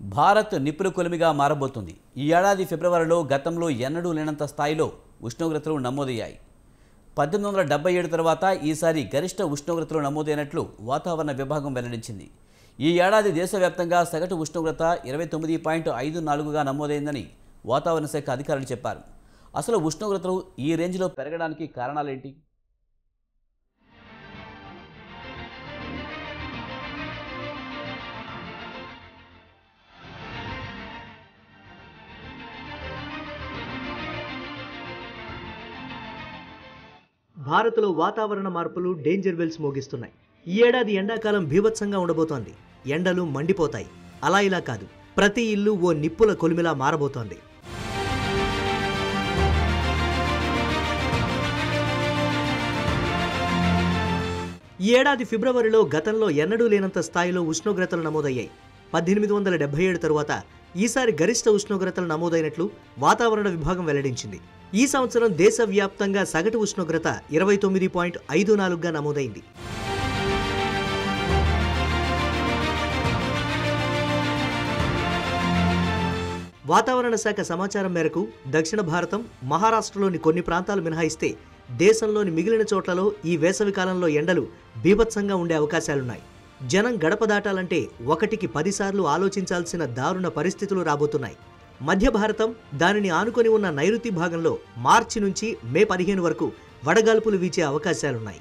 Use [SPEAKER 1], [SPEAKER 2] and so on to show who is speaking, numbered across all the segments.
[SPEAKER 1] భారత్ నిప్పుల కొలిమిగా మారబోతుంది ఈ ఏడాది ఫిబ్రవరిలో గతంలో ఎన్నడూ లేనంత స్థాయిలో ఉష్ణోగ్రతలు నమోదయ్యాయి పద్దెనిమిది వందల డెబ్బై ఏడు తర్వాత ఈసారి గరిష్ట ఉష్ణోగ్రతలు నమోదైనట్లు వాతావరణ విభాగం వెల్లడించింది ఈ ఏడాది దేశవ్యాప్తంగా సగటు ఉష్ణోగ్రత ఇరవై తొమ్మిది పాయింట్ ఐదు నాలుగుగా నమోదైందని వాతావరణ శాఖ అధికారులు చెప్పారు అసలు ఉష్ణోగ్రతలు ఈ రేంజ్లో పెరగడానికి కారణాలేంటి
[SPEAKER 2] భారత్లో వాతావరణ మార్పులు డేంజర్ బెల్స్ మోగిస్తున్నాయి ఈ ఏడాది ఎండాకాలం బీభత్సంగా ఉండబోతోంది ఎండలు మండిపోతాయి అలా ఇలా కాదు ప్రతి ఇల్లు ఓ నిప్పుల కొలిమిలా మారబోతోంది ఈ ఏడాది ఫిబ్రవరిలో గతంలో ఎన్నడూ లేనంత స్థాయిలో ఉష్ణోగ్రతలు నమోదయ్యాయి పద్దెనిమిది వందల డెబ్బై ఏడు తరువాత ఈసారి గరిష్ట ఉష్ణోగ్రతలు నమోదైనట్లు వాతావరణ విభాగం వెల్లడించింది ఈ సంవత్సరం దేశవ్యాప్తంగా సగటు ఉష్ణోగ్రత ఇరవై తొమ్మిది పాయింట్ ఐదు నాలుగుగా నమోదైంది వాతావరణ శాఖ సమాచారం మేరకు దక్షిణ భారతం మహారాష్ట్రలోని కొన్ని ప్రాంతాలు మినహాయిస్తే దేశంలోని మిగిలిన చోట్లలో ఈ వేసవి కాలంలో ఎండలు బీభత్సంగా ఉండే అవకాశాలున్నాయి జనం గడప దాటాలంటే ఒకటికి పదిసార్లు ఆలోచించాల్సిన దారుణ పరిస్థితులు రాబోతున్నాయి మధ్య భారతం దానిని ఆనుకొని ఉన్న నైరుతి భాగంలో మార్చి నుంచి మే పదిహేను వరకు వడగాల్పులు వీచే అవకాశాలున్నాయి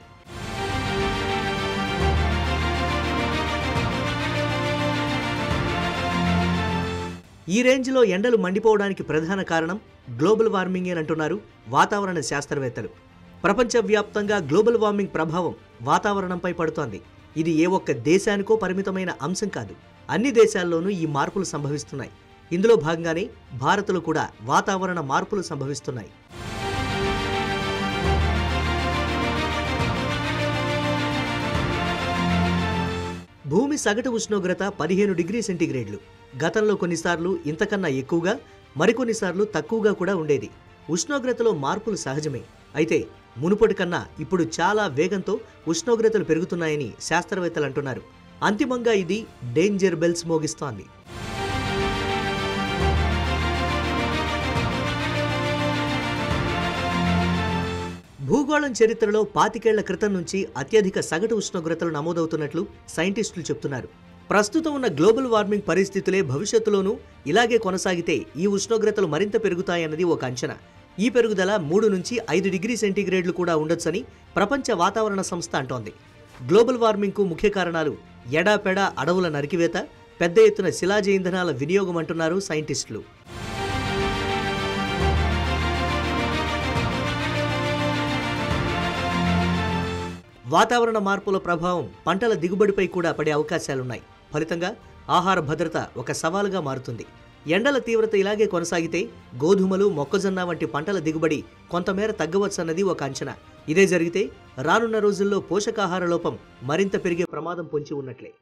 [SPEAKER 2] ఈ రేంజ్లో ఎండలు మండిపోవడానికి ప్రధాన కారణం గ్లోబల్ వార్మింగ్ అంటున్నారు వాతావరణ శాస్త్రవేత్తలు ప్రపంచవ్యాప్తంగా గ్లోబల్ వార్మింగ్ ప్రభావం వాతావరణంపై పడుతోంది ఇది ఏ ఒక్క దేశానికో పరిమితమైన అంశం కాదు అన్ని దేశాల్లోనూ ఈ మార్పులు సంభవిస్తున్నాయి ఇందులో భాగంగానే భారత్లో కూడా వాతావరణ మార్పులు సంభవిస్తున్నాయి భూమి సగటు ఉష్ణోగ్రత పదిహేను డిగ్రీ సెంటీగ్రేడ్లు గతంలో కొన్నిసార్లు ఇంతకన్నా ఎక్కువగా మరికొన్నిసార్లు తక్కువగా కూడా ఉండేది ఉష్ణోగ్రతలో మార్పులు సహజమే అయితే మునుపటి కన్నా ఇప్పుడు చాలా వేగంతో ఉష్ణోగ్రతలు పెరుగుతున్నాయని శాస్త్రవేత్తలు అంటున్నారు అంతిమంగా ఇది డేంజర్ బెల్స్ మోగిస్తోంది భూగోళం చరిత్రలో పాతికేళ్ల క్రితం నుంచి అత్యధిక సగటు ఉష్ణోగ్రతలు నమోదవుతున్నట్లు సైంటిస్టులు చెప్తున్నారు ప్రస్తుతం ఉన్న గ్లోబల్ వార్మింగ్ పరిస్థితులే భవిష్యత్తులోనూ ఇలాగే కొనసాగితే ఈ ఉష్ణోగ్రతలు మరింత పెరుగుతాయన్నది ఒక అంచనా ఈ పెరుగుదల మూడు నుంచి ఐదు డిగ్రీ సెంటీగ్రేడ్లు కూడా ఉండొచ్చని ప్రపంచ వాతావరణ సంస్థ అంటోంది గ్లోబల్ వార్మింగ్కు ముఖ్య కారణాలు ఎడాపెడా అడవుల నరికివేత పెద్ద ఎత్తున శిలాజ ఇంధనాల వినియోగం అంటున్నారు సైంటిస్టులు వాతావరణ మార్పుల ప్రభావం పంటల దిగుబడిపై కూడా పడే అవకాశాలున్నాయి ఫలితంగా ఆహార భద్రత ఒక సవాలుగా మారుతుంది ఎండల తీవ్రత ఇలాగే కొనసాగితే గోధుమలు మొక్కజొన్న వంటి పంటల దిగుబడి కొంతమేర తగ్గవచ్చన్నది ఒక అంచనా ఇదే జరిగితే రానున్న రోజుల్లో పోషకాహార లోపం మరింత పెరిగే ప్రమాదం పొంచి ఉన్నట్లే